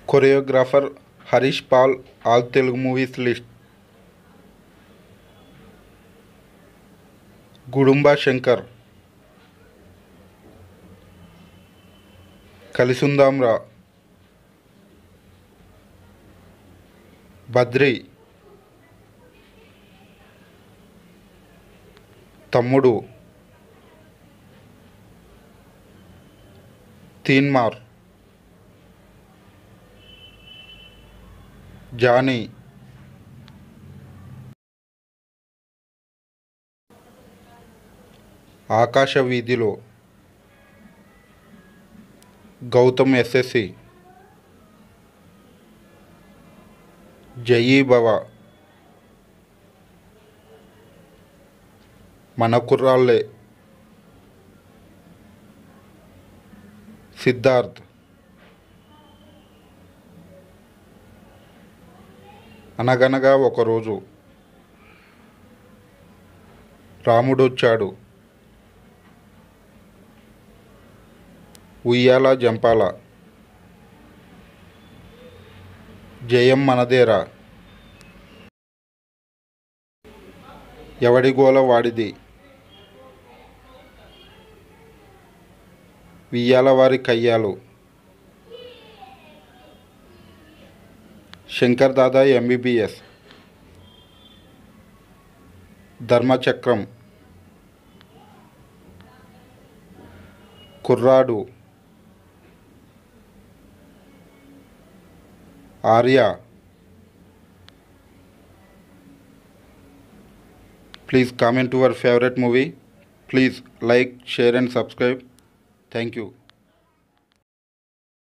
choreographer Harish Paul all Telugu movies list Gudumba Shankar Kalisundam Raa Badri Thammudu Teenmaar Johnny ఆకాశ వీధిలో Gautam SSC జయీ భవ మన కుర్రాళ్ళే సిద్ధార్థ్ అనగనగా ఒకరోజు రాముడొచ్చాడు ఉయ్యాల జంపాల జయం మనదేరా ఎవడి గోల వాడిది వియ్యాల వారి కయ్యాలు శంకర్ దాదా MBBS Dharmachakram Kurradu Arya please comment your favourite movie please like share and subscribe thank you